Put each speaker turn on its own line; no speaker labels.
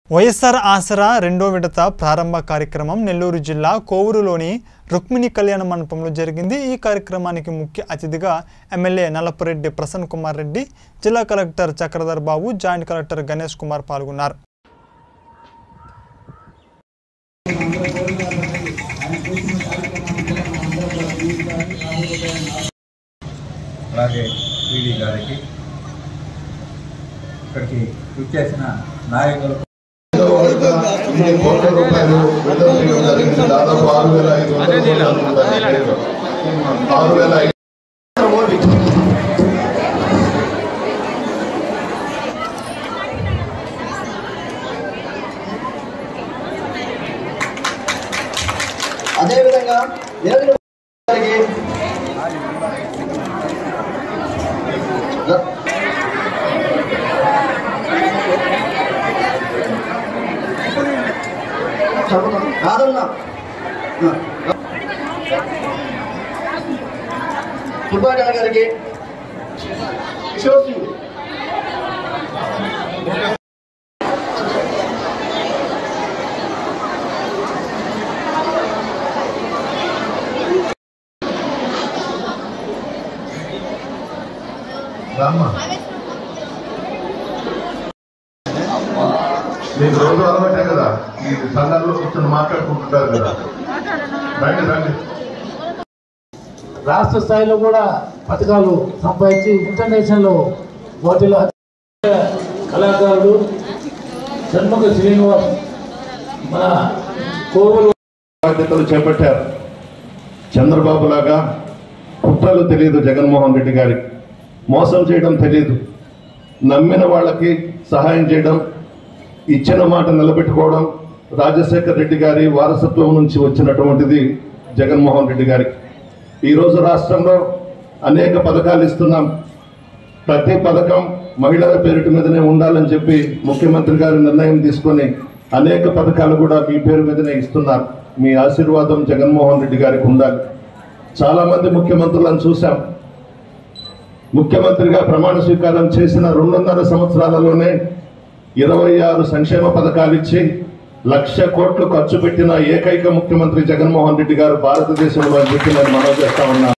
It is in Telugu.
వైఎస్ఆర్ ఆసరా రెండో విడత ప్రారంభ కార్యక్రమం నెల్లూరు జిల్లా కోవూరులోని రుక్మిణి కళ్యాణ మండపంలో జరిగింది ఈ కార్యక్రమానికి ముఖ్య అతిథిగా ఎమ్మెల్యే నల్లపురెడ్డి ప్రసన్న కుమార్ రెడ్డి జిల్లా collector Chakradhar Babu joint collector Ganesh Kumar పాల్గొన్నారు
అలాగే పీడీ గారికి ఇక్కడికి విచ్చేసిన నాయకులకు
ఇన్ని కోట్ల రూపాయలు విడుదల చేయడం జరిగింది దాదాపు ఆరు వేల ఐదు వందల కోట్ల రూపాయలు. ఆరు వేల ఐదు
అదేవిధంగా నిరంజన గారికి కాదన్నా సుబ్బారావు గారికి కిషోర్ సింగ్
రామ్మ మీకు రోజు అలవాటే కదా ఈ సంఘాల్లో కూర్చొని మాట్లాడుకుంటుంటారు కదా రండి రండి
రాష్ట్ర స్థాయిలో కూడా పథకాలు సంపాదించి ఇంటర్నేషనల్ పోటీలో కళాకారుడు షణ్ముఖ శ్రీనివాస్ మన కోవూరు
బాధ్యతలు చేపట్టారు చంద్రబాబు లాగా కుట్రలు తెలియదు జగన్మోహన్ రెడ్డి గారికి మోసం చేయడం తెలియదు నమ్మిన వాళ్ళకి సహాయం చేయడం ఇచ్చిన మాట నిలబెట్టుకోవడం రాజశేఖర రెడ్డి గారి వారసత్వం నుంచి వచ్చినటువంటిది జగన్మోహన్ రెడ్డి గారికి ఈరోజు రాష్ట్రంలో అనేక పథకాలు ఇస్తున్నాం ప్రతి పథకం మహిళల పేరిట మీదనే ఉండాలని చెప్పి ముఖ్యమంత్రి గారు నిర్ణయం తీసుకొని అనేక పథకాలు కూడా మీ పేరు మీదనే ఇస్తున్నారు మీ ఆశీర్వాదం జగన్మోహన్ రెడ్డి గారికి ఉండాలి చాలా మంది ముఖ్యమంత్రులను చూశాం ముఖ్యమంత్రిగా ప్రమాణ స్వీకారం చేసిన రెండున్నర సంవత్సరాలలోనే ఇరవై ఆరు సంక్షేమ పథకాలు ఇచ్చి లక్ష కోట్లు ఖర్చు పెట్టిన ఏకైక ముఖ్యమంత్రి జగన్మోహన్ రెడ్డి గారు భారతదేశంలో అని చెప్పి నేను మనవి చేస్తా ఉన్నా